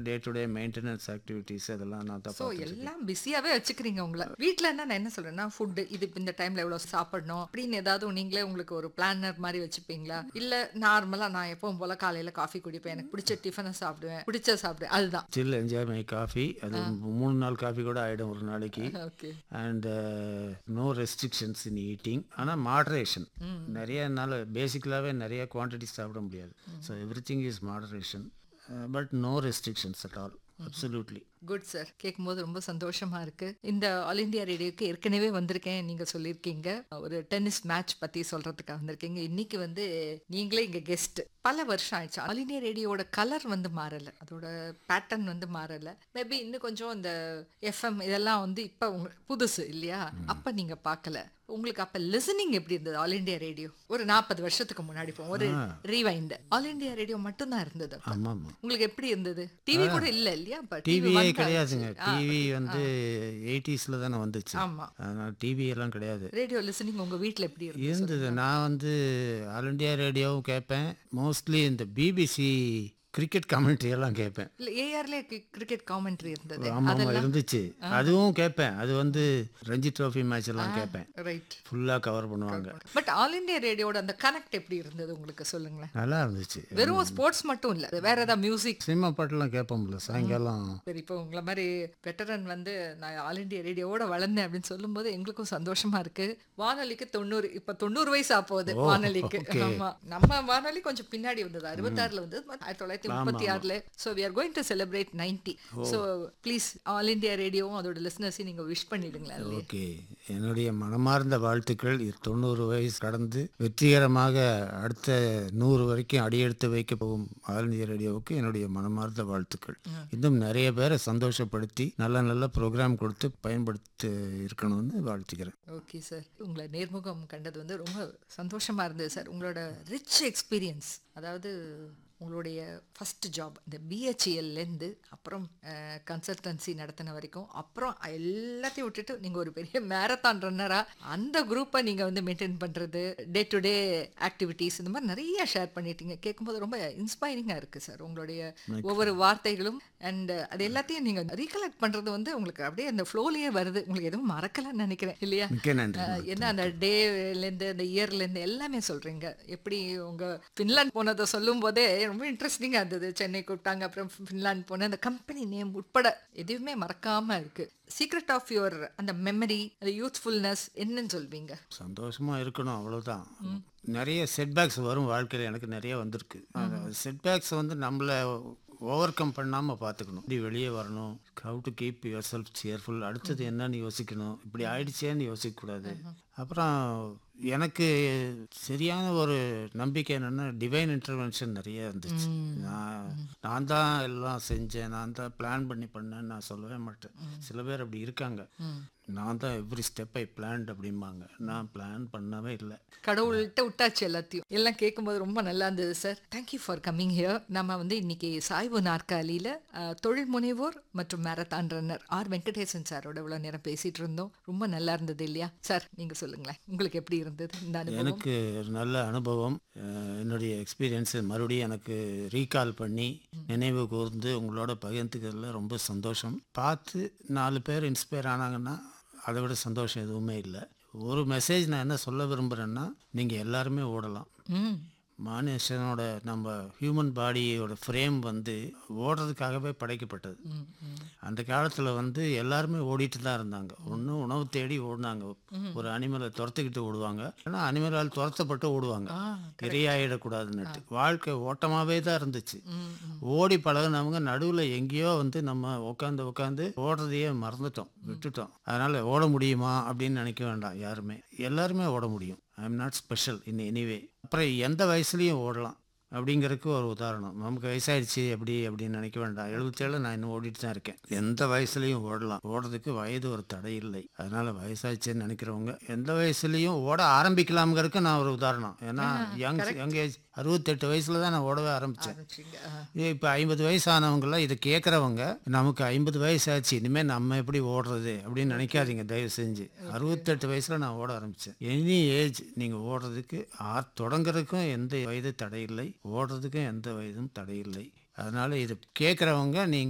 Day to day maintenance activities அதெல்லாம் நான் தான் ஸோ எல்லாம் பிஸியாவே வச்சுக்கிறீங்க உங்களை வீட்டில் என்ன நான் என்ன சொல்றேன்னா ஃபுட்டு இது இப்ப இந்த டைம்ல எவ்வளோ சாப்பிடணும் அப்படின்னு ஏதாவது நீங்களே உங்களுக்கு ஒரு பிளானர் மாதிரி வச்சுப்பீங்களா இல்ல நார்மலா நான் எப்பவும் போல காலையில காஃபி குடிப்பேன் எனக்கு பிடிச்ச டிஃபனை சாப்பிடுவேன் பிடிச்ச சாப்பிடுவேன் அதுதான் ஸ்டில் என்ஜாய் மை காஃபி அது மூணு நாள் காஃபி கூட ஆகிடும் ஒரு நாளைக்கு okay and no restrictions in eating ஆனால் மாடரேஷன் நிறைய நாள் பேசிக்கலாகவே நிறைய குவான்டிட்டி சாப்பிட முடியாது so everything is moderation but no restrictions at all absolutely good sir கேட்கும்போது ரொம்ப சந்தோஷமா இருக்கு இந்த ஆல் இந்தியா ரேடியோக்கு ஏற்கனவே வந்திருக்கேன் நீங்க சொல்லியிருக்கீங்க ஒரு டென்னிஸ் மேட்ச் பத்தி சொல்றதுக்காக வந்திருக்கீங்க இன்னைக்கு வந்து நீங்களே இங்க கெஸ்ட் பல வருஷம் ஆயிடுச்சு ஆல் இந்தியா ரேடியோட கலர் வந்து மாறல அதோட பேட்டர்ன் வந்து மாறல மேபி இன்னும் கொஞ்சம் இந்த எஃப்எம் இதெல்லாம் வந்து இப்ப உங்க- புதுசு இல்லையா அப்ப நீங்க பார்க்கல உங்களுக்கு அப்ப லிசனிங் எப்படி இருந்தது ஆல் இந்தியா ரேடியோ ஒரு நாற்பது வருஷத்துக்கு முன்னாடி போவோம் ஒரு ரீவைண்ட் ஆல் இந்தியா ரேடியோ மட்டும்தான் இருந்தது அப்ப. ஆமாம் ஆமாம் உங்களுக்கு எப்படி இருந்தது டிவி கூட இல்ல இல்லையா அப்ப டிவியே வந்தாச்சு. கிடையாதுங்க ஆ, டிவி வந்து எயிட்டிஸில் தானே வந்துச்சு ஆமா அதனால் டிவி எல்லாம் கிடையாது ரேடியோ லிசனிங் உங்க வீட்ல எப்படி இருந்தது இருந்தது நான் வந்து ஆல் இண்டியா ரேடியோவும் கேட்பேன் மோஸ்ட்லி இந்த பிபிசி கிரிக்கெட் கமெண்ட்ரி எல்லாம் கேட்பேன் இல்ல ஏஆர்ல கிரிக்கெட் காமெண்ட்ரி இருந்தது ஆமாம் ஆமாம் இருந்துச்சு அதுவும் கேட்பேன் அது வந்து ரஞ்சி ட்ரோஃபி மேட்ச் எல்லாம் கேட்பேன் ரைட் ஃபுல்லாக கவர் பண்ணுவாங்க பட் ஆல் இந்தியா ரேடியோட அந்த கனெக்ட் எப்படி இருந்தது உங்களுக்கு சொல்லுங்களேன் நல்லா இருந்துச்சு வெறும் ஸ்போர்ட்ஸ் மட்டும் இல்ல வேற ஏதாவது மியூசிக் சினிமா பாட்டெல்லாம் கேட்போம்ல சாயங்காலம் சரி இப்போ உங்களை மாதிரி வெட்டரன் வந்து நான் ஆல் இந்தியா ரேடியோவோட வளர்ந்தேன் அப்படின்னு சொல்லும்போது எங்களுக்கும் சந்தோஷமா இருக்கு வானொலிக்கு தொண்ணூறு இப்ப தொண்ணூறு வயசு ஆப்போகுது வானொலிக்கு ஆமா நம்ம வானொலி கொஞ்சம் பின்னாடி வந்தது அறுபத்தாறுல வந்து ஆயிரத்தி தொள்ளாயிரத்தி முப்பத்தி ஆறுல so we are going to celebrate ninety so please all India ரேடியோவும் அதோட லிசனர்ஸையும் நீங்க விஷ் பண்ணிடுங்களேன் இல்லையா ஓகே என்னுடைய மனமார்ந்த வாழ்த்துக்கள் இது தொண்ணூறு வயசு கடந்து வெற்றிகரமாக அடுத்த நூறு வரைக்கும் அடியெடுத்து வைக்க போகும் ஆல் இந்தியா ரேடியோவுக்கு என்னுடைய மனமார்ந்த வாழ்த்துக்கள் இன்னும் நிறைய பேரை சந்தோஷப்படுத்தி நல்ல நல்ல ப்ரோக்ராம் கொடுத்து பயன்படுத்தி இருக்கணும்னு வாழ்த்துக்கிறேன் ஓகே சார் உங்களை நேர்முகம் கண்டது வந்து ரொம்ப சந்தோஷமா இருந்தது சார் உங்களோட ரிச் எக்ஸ்பீரியன்ஸ் அதாவது உங்களுடைய ஃபஸ்ட் ஜாப் இந்த பிஹெச்இஎல்லேருந்து அப்புறம் கன்சல்டன்சி நடத்தின வரைக்கும் அப்புறம் எல்லாத்தையும் விட்டுட்டு நீங்கள் ஒரு பெரிய மேரத்தான் ரன்னராக அந்த குரூப்பை நீங்கள் வந்து மெயின்டைன் பண்ணுறது டே டு டே ஆக்டிவிட்டீஸ் இந்த மாதிரி நிறைய ஷேர் பண்ணிட்டீங்க கேட்கும்போது ரொம்ப இன்ஸ்பைரிங்காக இருக்குது சார் உங்களுடைய ஒவ்வொரு வார்த்தைகளும் அண்ட் அது எல்லாத்தையும் நீங்கள் ரீகலெக்ட் பண்ணுறது வந்து உங்களுக்கு அப்படியே அந்த ஃப்ளோலேயே வருது உங்களுக்கு எதுவும் மறக்கலன்னு நினைக்கிறேன் இல்லையா மிக்க நன்றி அஹ் என்ன அந்த டேலேருந்து அந்த இயர்லேருந்து எல்லாமே சொல்கிறீங்க எப்படி உங்கள் ஃபின்லாந்து போனதை சொல்லும் போதே ரொம்ப இன்ட்ரெஸ்டிங்காக இருந்தது சென்னை கூப்பிட்டாங்க அப்புறம் ஃபின்லாந்து போனேன் அந்த கம்பெனி நேம் உட்பட எதுவுமே மறக்காமல் இருக்குது சீக்ரெட் ஆஃப் யுவர் அந்த மெமரி அந்த யூத்ஃபுல்னஸ் என்னன்னு சொல்வீங்க சந்தோஷமா இருக்கணும் அவ்வளவுதான் நிறைய செட்பேக்ஸ் வரும் வாழ்க்கையில் எனக்கு நிறைய வந்திருக்கு செட்பேக்ஸ் வந்து நம்மளை ஓவர் கம் பண்ணாமல் பார்த்துக்கணும் இப்படி வெளியே வரணும் how to keep yourself cheerful அடுத்தது என்னன்னு யோசிக்கணும் இப்படி ஆயிடுச்சேன்னு யோசிக்கக்கூடாது அப்புறம் எனக்கு சரியான ஒரு நம்பிக்கை என்னென்னா டிவைன் இன்டர்வென்ஷன் நிறைய இருந்துச்சு நான் நான் தான் எல்லாம் செஞ்சேன் நான் தான் பிளான் பண்ணி பண்ணேன்னு நான் சொல்லவே மாட்டேன் சில பேர் அப்படி இருக்காங்க நான் தான் எவ்ரி ஸ்டெப் ஐ பிளான்ட் அப்படிம்பாங்க நான் பிளான் பண்ணவே இல்லை கடவுள்கிட்ட விட்டாச்சு எல்லாத்தையும் எல்லாம் கேட்கும்போது ரொம்ப நல்லா இருந்தது sir thank you for coming here நம்ம வந்து இன்னைக்கு சாய்வு நாற்காலியில் தொழில் முனைவோர் மற்றும் மேரத்தான் ரன்னர் ஆர் வெங்கடேசன் சாரோட இவ்வளோ நேரம் பேசிட்டு இருந்தோம் ரொம்ப நல்லா இருந்தது இல்லையா சார் நீங்கள் சொல்லுங்களேன் உங்களுக்கு எப்படி இருந்தது இந்த அனுபவம் எனக்கு ஒரு நல்ல அனுபவம் அஹ், என்னுடைய எக்ஸ்பீரியன்ஸு மறுபடியும் எனக்கு ரீகால் பண்ணி நினைவு கூர்ந்து உங்களோட பகிர்ந்துக்கிறதுல ரொம்ப சந்தோஷம் பார்த்து நாலு பேர் இன்ஸ்பயர் ஆனாங்கன்னா அதை விட சந்தோஷம் எதுவுமே இல்லை ஒரு மெசேஜ் நான் என்ன சொல்ல விரும்புகிறேன்னா நீங்கள் எல்லாருமே ஓடலாம் ம் மனுஷனோட நம்ம ஹியூமன் பாடியோட ஃப்ரேம் வந்து ஓடுறதுக்காகவே படைக்கப்பட்டது அந்த காலத்தில் வந்து எல்லாருமே ஓடிட்டு தான் இருந்தாங்க ஒன்று உணவு தேடி ஓடினாங்க ஒரு அனிமலை துரத்துக்கிட்டு ஓடுவாங்க ஆனால் அனிமலால் துரத்தப்பட்டு ஓடுவாங்க இரையாயிடக்கூடாதுன்னுட்டு வாழ்க்கை ஓட்டமாகவே தான் இருந்துச்சு ஓடி பழகுனவங்க நடுவில் எங்கேயோ வந்து நம்ம உட்காந்து உட்காந்து ஓடுறதையே மறந்துட்டோம் விட்டுட்டோம் அதனால் ஓட முடியுமா அப்படின்னு நினைக்க வேண்டாம் யாருமே எல்லாருமே ஓட முடியும் I am not special in anyway அப்புறம் எந்த வயசுலேயும் ஓடலாம் அப்படிங்கிறதுக்கு ஒரு உதாரணம் நமக்கு வயசாயிடுச்சு அப்படி அப்படின்னு நினைக்க வேண்டாம் எழுபத்தேழு நான் இன்னும் ஓடிட்டு தான் இருக்கேன் எந்த வயசுலையும் ஓடலாம் ஓடுறதுக்கு வயது ஒரு தடை இல்லை அதனால வயசாயிடுச்சுன்னு நினைக்கிறவங்க எந்த வயசுலையும் ஓட ஆரம்பிக்கலாம்ங்கிறதுக்கு நான் ஒரு உதாரணம் ஏன்னா யங் யங் ஏஜ் அறுபத்தெட்டு வயசுல தான் நான் ஓடவே ஆரம்பித்தேன் ஆரம்பிச்சிங்க ஆ. இப்போ ஐம்பது வயசு ஆனவங்களாம் இதை கேட்குறவங்க நமக்கு ஐம்பது வயசு ஆச்சு இனிமேல் நம்ம எப்படி ஓடுறது அப்படின்னு நினைக்காதீங்க தயவு செஞ்சு அறுபத்தெட்டு வயசில் நான் ஓட ஆரம்பித்தேன் எனி ஏஜ் நீங்கள் ஓடுறதுக்கு ஆ தொடங்குறதுக்கும் எந்த வயது தடையில்லை ஓடுறதுக்கும் எந்த வயதும் தடையில்லை அதனால் இதை கேட்குறவங்க நீங்கள்